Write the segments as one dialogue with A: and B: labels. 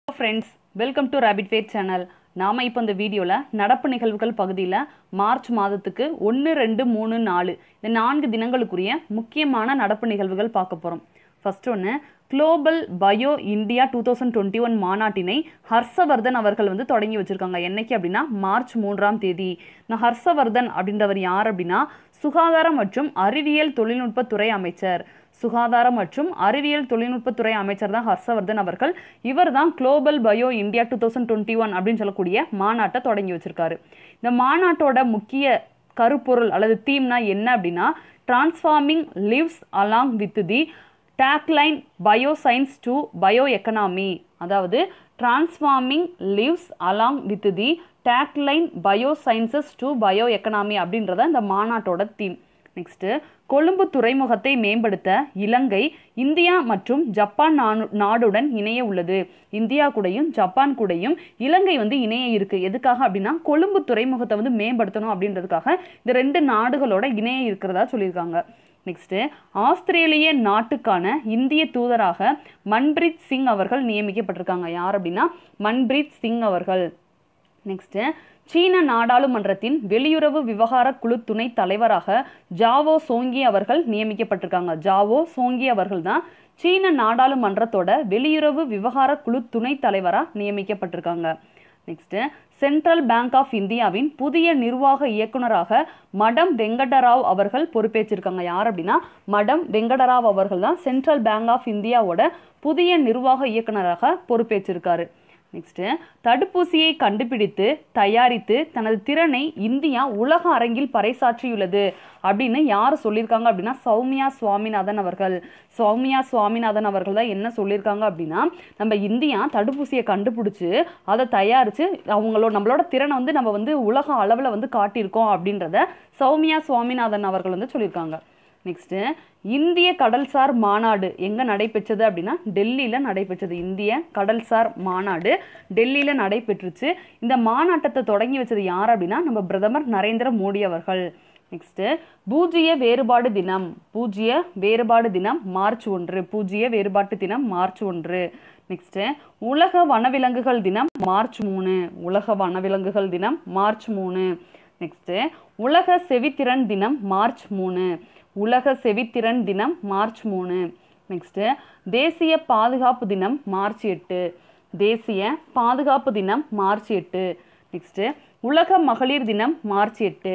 A: friends welcome to rapid fair channel நாம் இப்போ இந்த வீடியோவில் நடப்பு நிகழ்வுகள் பகுதியில் மார்ச் மாதத்துக்கு ஒன்று ரெண்டு மூணு நாலு இந்த நான்கு தினங்களுக்குரிய முக்கியமான நடப்பு நிகழ்வுகள் பார்க்க போகிறோம் ஃபர்ஸ்ட் ஒன்று global bio India two thousand twenty one மாநாட்டினை ஹர்ஷவர்தன் அவர்கள் வந்து தொடங்கி வச்சுருக்காங்க என்னைக்கு அப்படின்னா மார்ச் மூன்றாம் தேதி இந்த ஹர்ஷவர்தன் அப்படின்றவர் யார் அப்படின்னா சுகாதாரம் மற்றும் அறிவியல் தொழில்நுட்பத்துறை அமைச்சர் சுகாதாரம் மற்றும் அறிவியல் தொழில்நுட்பத்துறை அமைச்சர் தான் ஹர்ஷவர்தன் அவர்கள் இவர் தான் global bio India two thousand twenty one அப்படின்னு சொல்லக்கூடிய மாநாட்டை தொடங்கி வச்சிருக்காரு இந்த மாநாட்டோட முக்கிய கருப்பொருள் அல்லது தீம்னா என்ன அப்படின்னா transforming lives along with the tagline bio science to bio economy அதாவது transforming lives along with the tagline bio sciences to bio economy அப்படின்றத இந்த மாநாட்டோட தீம் நெக்ஸ்ட்டு கொழும்பு துறைமுகத்தை மேம்படுத்த இலங்கை இந்தியா மற்றும் ஜப்பான் நாடு நாடுடன் இணைய உள்ளது இந்தியா கூடயும் ஜப்பான் கூடயும் இலங்கை வந்து இணைய இருக்கு எதுக்காக அப்படின்னா கொழும்பு துறைமுகத்தை வந்து மேம்படுத்தணும் அப்படின்றதுக்காக இந்த ரெண்டு நாடுகளோட இணைய இருக்கிறதா சொல்லியிருக்காங்க நெக்ஸ்ட்டு ஆஸ்திரேலிய நாட்டுக்கான இந்திய தூதராக மன்பிரீத் சிங் அவர்கள் நியமிக்கப்பட்டிருக்காங்க யார் அப்படின்னா மன்பிரீத் சிங் அவர்கள் நெக்ஸ்ட்டு சீன நாடாளுமன்றத்தின் வெளியுறவு விவகார குழு துணை தலைவராக ஜாவோ சோங்கி அவர்கள் நியமிக்கப்பட்டிருக்காங்க ஜாவோ சோங்கி அவர்கள் தான் சீன நாடாளுமன்றத்தோட வெளியுறவு விவகார குழு துணை தலைவராக நியமிக்கப்பட்டிருக்காங்க நெக்ஸ்ட்டு சென்ட்ரல் பேங்க் ஆஃப் இந்தியாவின் புதிய நிர்வாக இயக்குனராக மடம் வெங்கடராவ் அவர்கள் பொறுப்பேற்றிருக்காங்க யார் அப்படின்னா மடம் வெங்கடராவ் அவர்கள் தான் சென்ட்ரல் பேங்க் ஆஃப் இந்தியாவோட புதிய நிர்வாக இயக்குனராக பொறுப்பேற்றிருக்காரு நெக்ஸ்ட்டு தடுப்பூசியை கண்டுபிடித்து தயாரித்து தனது திறனை இந்தியா உலக அரங்கில் பறைசாற்றியுள்ளது அப்படின்னு யார் சொல்லியிருக்காங்க அப்படின்னா சௌமியா சுவாமிநாதன் அவர்கள் சௌமியா சுவாமிநாதன் அவர்கள் தான் என்ன சொல்லியிருக்காங்க அப்படின்னா நம்ம இந்தியா தடுப்பூசியை கண்டுபிடிச்சு அதை தயாரித்து அவங்களோட நம்மளோட திறனை வந்து நம்ம வந்து உலக அளவில் வந்து காட்டியிருக்கோம் அப்படின்றத சௌமியா சுவாமிநாதன் அவர்கள் வந்து சொல்லியிருக்காங்க நெக்ஸ்ட்டு இந்திய கடல்சார் மாநாடு எங்கே நடைபெற்றது அப்படின்னா டெல்லியில் நடைபெற்றது இந்திய கடல்சார் மாநாடு டெல்லியில் நடைபெற்றுச்சு இந்த மாநாட்டத்தை தொடங்கி வச்சது யார் அப்படின்னா நம்ம பிரதமர் நரேந்திர மோடி அவர்கள் நெக்ஸ்ட்டு பூஜ்ஜிய வேறுபாடு தினம் பூஜ்ஜிய வேறுபாடு தினம் மார்ச் ஒன்று பூஜ்ஜிய வேறுபாட்டு தினம் மார்ச் ஒன்று நெக்ஸ்ட்டு உலக வனவிலங்குகள் தினம் மார்ச் மூணு உலக வனவிலங்குகள் தினம் மார்ச் மூணு நெக்ஸ்ட்டு உலக செவித்திறன் தினம் மார்ச் மூணு உலக செவித்திறன் தினம் மார்ச் மூணு நெக்ஸ்ட்டு தேசிய பாதுகாப்பு தினம் மார்ச் எட்டு தேசிய பாதுகாப்பு தினம் மார்ச் எட்டு நெக்ஸ்ட்டு உலக மகளிர் தினம் மார்ச் எட்டு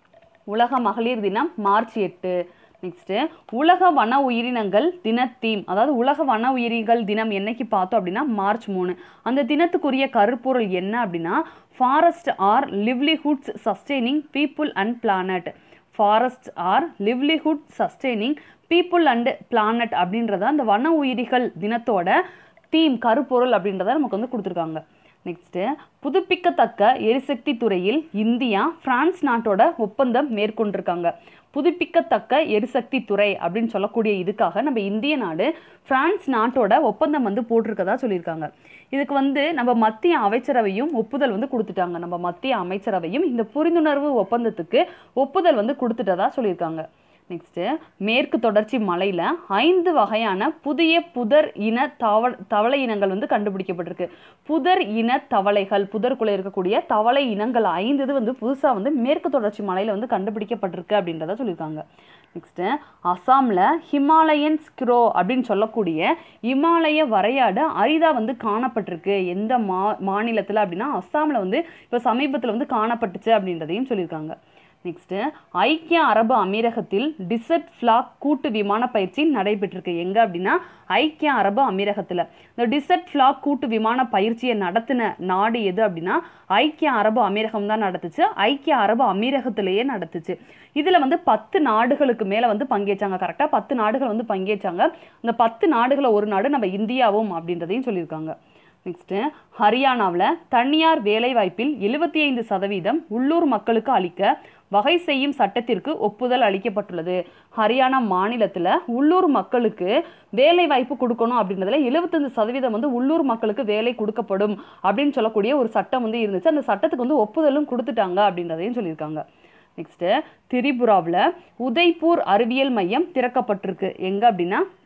A: உலக மகளிர் தினம் மார்ச் எட்டு நெக்ஸ்ட்டு உலக வன உயிரினங்கள் தின தீம் அதாவது உலக வன உயிரிகள் தினம் என்னைக்கு பார்த்தோம் அப்படின்னா மார்ச் மூணு அந்த தினத்துக்குரிய கருப்பொருள் என்ன அப்படின்னா forest are livelihoods sustaining people and planet forest are livelihood sustaining people and planet அப்படின்றத அந்த வன உயிரிகள் தினத்தோட தீம் கருப்பொருள் அப்படின்றத நமக்கு வந்து கொடுத்துருக்காங்க நெக்ஸ்ட்டு புதுப்பிக்கத்தக்க எரிசக்தி துறையில் இந்தியா பிரான்ஸ் நாட்டோட ஒப்பந்தம் மேற்கொண்டிருக்காங்க புதுப்பிக்கத்தக்க எரிசக்தி துறை அப்படின்னு சொல்லக்கூடிய இதுக்காக நம்ம இந்திய நாடு பிரான்ஸ் நாட்டோட ஒப்பந்தம் வந்து போட்டிருக்கதா சொல்லியிருக்காங்க இதுக்கு வந்து நம்ம மத்திய அமைச்சரவையும் ஒப்புதல் வந்து கொடுத்துட்டாங்க நம்ம மத்திய அமைச்சரவையும் இந்த புரிந்துணர்வு ஒப்பந்தத்துக்கு ஒப்புதல் வந்து கொடுத்துட்டதா சொல்லியிருக்காங்க நெக்ஸ்ட்டு மேற்கு தொடர்ச்சி மலையில் ஐந்து வகையான புதிய புதர் இன தவ தவளை இனங்கள் வந்து கண்டுபிடிக்கப்பட்டிருக்கு புதர் இன தவளைகள் புதருக்குள்ளே இருக்கக்கூடிய தவளை இனங்கள் ஐந்து இது வந்து புதுசாக வந்து மேற்கு தொடர்ச்சி மலையில் வந்து கண்டுபிடிக்கப்பட்டிருக்கு அப்படின்றத சொல்லியிருக்காங்க நெக்ஸ்ட்டு அசாமில் ஹிமாலயன் ஸ்க்ரோ அப்படின்னு சொல்லக்கூடிய இமாலய வரையாடு அரிதாக வந்து காணப்பட்டிருக்கு எந்த மா மாநிலத்தில் அப்படின்னா அஸ்ஸாமில் வந்து இப்போ சமீபத்தில் வந்து காணப்பட்டுச்சு அப்படின்றதையும் சொல்லியிருக்காங்க நெக்ஸ்ட்டு ஐக்கிய அரபு அமீரகத்தில் டிசர்ட் ஃப்ளாக் கூட்டு விமான பயிற்சி நடைபெற்றிருக்கு எங்கே அப்படின்னா ஐக்கிய அரபு அமீரகத்தில் இந்த டிசர்ட் ஃப்ளாக் கூட்டு விமான பயிற்சியை நடத்தின நாடு எது அப்படின்னா ஐக்கிய அரபு அமீரகம் தான் நடத்துச்சு ஐக்கிய அரபு அமீரகத்திலேயே நடத்துச்சு இதில் வந்து பத்து நாடுகளுக்கு மேலே வந்து பங்கேற்றாங்க கரெக்டாக பத்து நாடுகள் வந்து பங்கேற்றாங்க அந்த பத்து நாடுகளை ஒரு நாடு நம்ம இந்தியாவும் அப்படின்றதையும் சொல்லியிருக்காங்க நெக்ஸ்ட்டு ஹரியானாவில் தனியார் வேலைவாய்ப்பில் எழுபத்தி ஐந்து சதவீதம் உள்ளூர் மக்களுக்கு அளிக்க வகை செய்யும் சட்டத்திற்கு ஒப்புதல் அளிக்கப்பட்டுள்ளது ஹரியானா மாநிலத்தில் உள்ளூர் மக்களுக்கு வேலை வாய்ப்பு கொடுக்கணும் அப்படின்றதுல எழுபத்தஞ்சு சதவீதம் வந்து உள்ளூர் மக்களுக்கு வேலை கொடுக்கப்படும் அப்படின்னு சொல்லக்கூடிய ஒரு சட்டம் வந்து இருந்துச்சு அந்த சட்டத்துக்கு வந்து ஒப்புதலும் கொடுத்துட்டாங்க அப்படின்றதையும் சொல்லியிருக்காங்க நெக்ஸ்ட்டு திரிபுராவில் உதய்பூர் அறிவியல் மையம் திறக்கப்பட்டிருக்கு எங்கே அப்படின்னா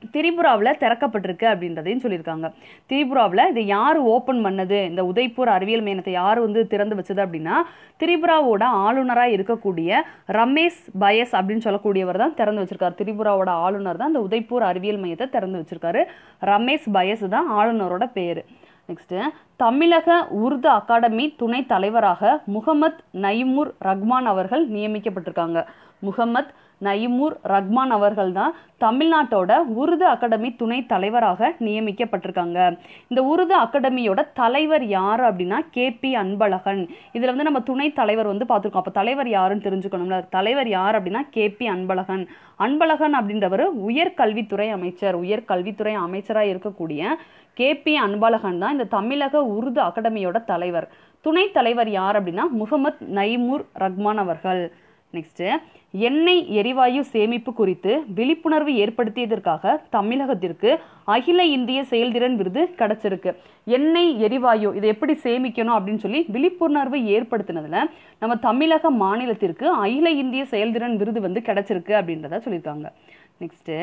A: திரிபுராவில் திறக்கப்பட்டிருக்கு அப்படின்றதையும் சொல்லியிருக்காங்க திரிபுராவில் இதை யார் ஓப்பன் பண்ணது இந்த உதய்பூர் அறிவியல் மையத்தை யார் வந்து திறந்து வச்சது அப்படின்னா திரிபுராவோட ஆளுநராக இருக்கக்கூடிய ரமேஷ் பயஸ் அப்படின்னு சொல்லக்கூடியவர் தான் திறந்து வச்சிருக்காரு திரிபுராவோட ஆளுநர் தான் இந்த உதய்பூர் அறிவியல் மையத்தை திறந்து வச்சிருக்காரு ரமேஷ் பயஸ் தான் ஆளுநரோட பேர் நெக்ஸ்ட்டு தமிழக உருது அகாடமி துணைத் தலைவராக முகமத் நயிமுர் ரஹ்மான் அவர்கள் நியமிக்கப்பட்டிருக்காங்க முகமத் நயிமுர் ரஹ்மான் அவர்கள் தான் தமிழ்நாட்டோட உருது அகாடமி துணைத் தலைவராக நியமிக்கப்பட்டிருக்காங்க இந்த உருது அகாடமியோட தலைவர் யார் அப்படின்னா கேபி அன்பழகன் இதில் வந்து நம்ம துணைத் தலைவர் வந்து பார்த்துருக்கோம் அப்போ தலைவர் யாருன்னு தெரிஞ்சுக்கணும்ல தலைவர் யார் அப்படின்னா கேபி அன்பழகன் அன்பழகன் அப்படின்றவர் உயர்கல்வித்துறை அமைச்சர் உயர்கல்வித்துறை அமைச்சராக இருக்கக்கூடிய கேபி அன்பழகன் தான் இந்த தமிழக உருது அகாடமியோட தலைவர் துணைத் தலைவர் யார் அப்படின்னா முகமத் நைமுர் ரஹ்மான் அவர்கள் நெக்ஸ்ட்டு எண்ணெய் எரிவாயு சேமிப்பு குறித்து விழிப்புணர்வு ஏற்படுத்தியதற்காக தமிழகத்திற்கு அகில இந்திய செயல்திறன் விருது கிடைச்சிருக்கு எண்ணெய் எரிவாயு இதை எப்படி சேமிக்கணும் அப்படின்னு சொல்லி விழிப்புணர்வு ஏற்படுத்தினதுல நம்ம தமிழக மாநிலத்திற்கு அகில இந்திய செயல்திறன் விருது வந்து கிடைச்சிருக்கு அப்படின்றத சொல்லியிருக்காங்க நெக்ஸ்ட்டு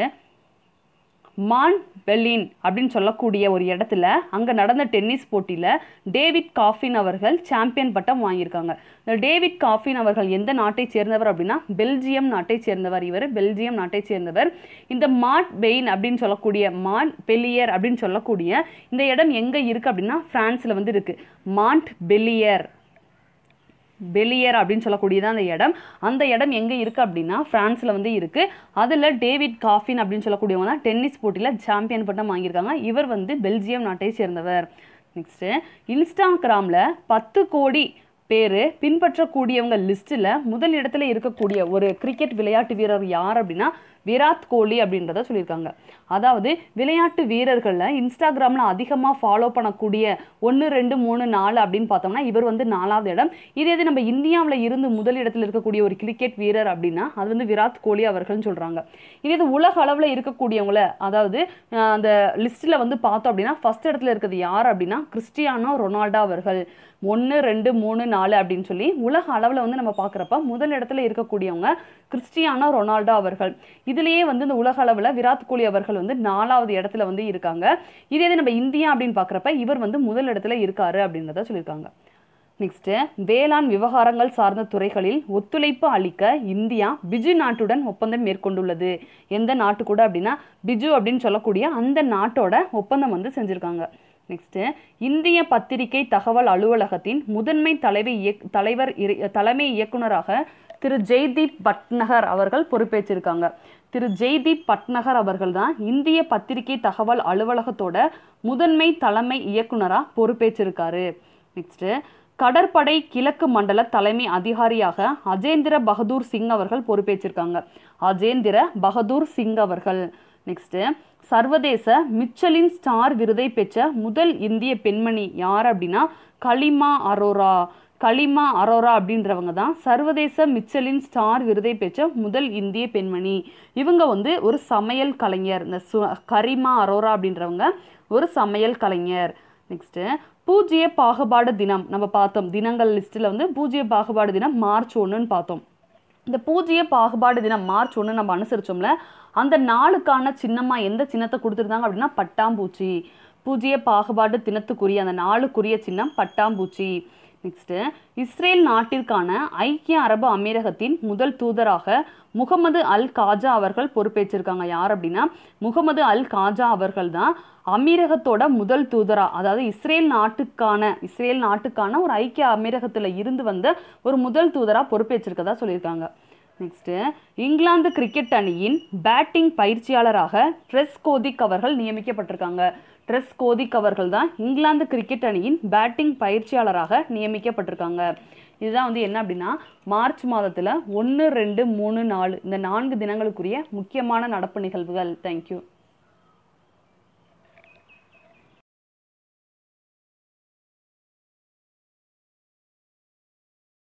A: மான் பெர்லின் அப்படின்னு சொல்லக்கூடிய ஒரு இடத்துல அங்கே நடந்த டென்னிஸ் போட்டியில் டேவிட் காஃபின் அவர்கள் சாம்பியன் பட்டம் வாங்கியிருக்காங்க இந்த டேவிட் காஃபின் அவர்கள் எந்த நாட்டை சேர்ந்தவர் அப்படின்னா பெல்ஜியம் நாட்டை சேர்ந்தவர் இவர் பெல்ஜியம் நாட்டை சேர்ந்தவர் இந்த மாட் பெயின் அப்படின்னு சொல்லக்கூடிய மான் பெலியர் அப்படின்னு சொல்லக்கூடிய இந்த இடம் எங்கே இருக்குது அப்படின்னா ஃப்ரான்ஸில் வந்து இருக்குது மாண்ட் பெலியர் பெலியர் அப்படின்னு சொல்லக்கூடியதான் அந்த இடம் அந்த இடம் எங்கே இருக்குது அப்படின்னா ஃப்ரான்ஸில் வந்து இருக்குது அதில் டேவிட் காஃபின் அப்படின்னு சொல்லக்கூடியவங்க தான் டென்னிஸ் போட்டியில் சாம்பியன் பட்டம் வாங்கியிருக்காங்க இவர் வந்து பெல்ஜியம் நாட்டை சேர்ந்தவர் நெக்ஸ்ட்டு இன்ஸ்டாகிராமில் பத்து கோடி பேர் பின்பற்றக்கூடியவங்க லிஸ்ட்டில் முதல் இடத்துல இருக்கக்கூடிய ஒரு கிரிக்கெட் விளையாட்டு வீரர் யார் அப்படின்னா விராட் கோலி அப்படின்றத சொல்லியிருக்காங்க அதாவது விளையாட்டு வீரர்களில் இன்ஸ்டாகிராமில் அதிகமாக ஃபாலோ பண்ணக்கூடிய ஒன்று ரெண்டு மூணு நாலு அப்படின்னு பார்த்தோம்னா இவர் வந்து நாலாவது இடம் இதே இது நம்ம இந்தியாவில் இருந்து முதல் இடத்துல இருக்கக்கூடிய ஒரு கிரிக்கெட் வீரர் அப்படின்னா அது வந்து விராட் கோலி அவர்கள்னு சொல்கிறாங்க இதே இது உலக அளவில் இருக்கக்கூடியவங்கள அதாவது அஹ், அந்த லிஸ்ட்டில் வந்து பார்த்தோம் அப்படின்னா ஃபர்ஸ்ட் இடத்துல இருக்கிறது யார் அப்படின்னா கிறிஸ்டியானோ ரொனால்டோ அவர்கள் ஒன்று ரெண்டு மூணு நாலு அப்படின்னு சொல்லி உலக அளவில் வந்து நம்ம பார்க்குறப்ப முதல் இடத்துல இருக்கக்கூடியவங்க கிறிஸ்டியானோ ரொனால்டோ அவர்கள் இதுலேயே வந்து இந்த உலக அளவில் விராட் கோலி அவர்கள் வந்து நாலாவது இடத்துல வந்து இருக்காங்க இதே இது நம்ம இந்தியா அப்படின்னு பார்க்குறப்ப இவர் வந்து முதல் இடத்துல இருக்காரு அப்படின்றத சொல்லியிருக்காங்க நெக்ஸ்ட்டு வேளாண் விவகாரங்கள் சார்ந்த துறைகளில் ஒத்துழைப்பு அளிக்க இந்தியா பிஜு நாட்டுடன் ஒப்பந்தம் மேற்கொண்டுள்ளது எந்த நாட்டு கூட அப்படின்னா பிஜு அப்படின்னு சொல்லக்கூடிய அந்த நாட்டோட ஒப்பந்தம் வந்து செஞ்சுருக்காங்க நெக்ஸ்ட்டு இந்திய பத்திரிகை தகவல் அலுவலகத்தின் முதன்மை தலைமை இயக் தலைவர் இரு- தலைமை இயக்குனராக திரு ஜெய்தீப் பட்நகர் அவர்கள் பொறுப்பேற்றிருக்காங்க திரு ஜெய்தீப் பட்நகர் அவர்கள் தான் இந்திய பத்திரிகை தகவல் அலுவலகத்தோட முதன்மை தலைமை இயக்குனராக பொறுப்பேற்றிருக்காரு நெக்ஸ்ட்டு கடற்படை கிழக்கு மண்டல தலைமை அதிகாரியாக அஜேந்திர பகதூர் சிங் அவர்கள் பொறுப்பேற்றிருக்காங்க அஜேந்திர பகதூர் சிங் அவர்கள் நெக்ஸ்ட்டு சர்வதேச மிச்சலின் ஸ்டார் விருதை பெற்ற முதல் இந்திய பெண்மணி யார் அப்படின்னா கலிமா அரோரா கலிமா அரோரா அப்படின்றவங்க தான் சர்வதேச மிச்சலின் ஸ்டார் விருதை பெற்ற முதல் இந்திய பெண்மணி இவங்க வந்து ஒரு சமையல் கலைஞர் இந்த சு கரிமா அரோரா அப்படின்றவங்க ஒரு சமையல் கலைஞர் நெக்ஸ்ட்டு பூஜ்ய பாகுபாடு தினம் நம்ம பார்த்தோம் தினங்கள் லிஸ்ட்டில் வந்து பூஜ்ய பாகுபாடு தினம் மார்ச் ஒன்றுன்னு பார்த்தோம் இந்த பூஜ்ய பாகுபாடு தினம் மார்ச் ஒன்று நம்ம அனுசரிச்சோம்ல அந்த நாளுக்கான சின்னமா எந்த சின்னத்தை கொடுத்துருந்தாங்க அப்படின்னா பட்டாம்பூச்சி பூஜ்ய பாகுபாடு தினத்துக்குரிய அந்த நாளுக்குரிய சின்னம் பட்டாம்பூச்சி நெக்ஸ்ட்டு இஸ்ரேல் நாட்டிற்கான ஐக்கிய அரபு அமீரகத்தின் முதல் தூதராக முகமது அல் காஜா அவர்கள் பொறுப்பேற்றிருக்காங்க யார் அப்படின்னா முகமது அல் காஜா அவர்கள் தான் அமீரகத்தோட முதல் தூதரா அதாவது இஸ்ரேல் நாட்டுக்கான இஸ்ரேல் நாட்டுக்கான ஒரு ஐக்கிய அமீரகத்தில் இருந்து வந்த ஒரு முதல் தூதரா பொறுப்பேற்றிருக்கதா சொல்லியிருக்காங்க நெக்ஸ்ட்டு இங்கிலாந்து கிரிக்கெட் அணியின் பேட்டிங் பயிற்சியாளராக ட்ரெஸ் கோதிக் அவர்கள் நியமிக்கப்பட்டிருக்காங்க ட்ரெஸ் கோதிக் அவர்கள் தான் இங்கிலாந்து கிரிக்கெட் அணியின் பேட்டிங் பயிற்சியாளராக நியமிக்கப்பட்டிருக்காங்க இதுதான் வந்து என்ன அப்படின்னா மார்ச் மாதத்தில் ஒன்று ரெண்டு மூணு நாலு இந்த நான்கு தினங்களுக்குரிய முக்கியமான நடப்பு நிகழ்வுகள் தேங்க்யூ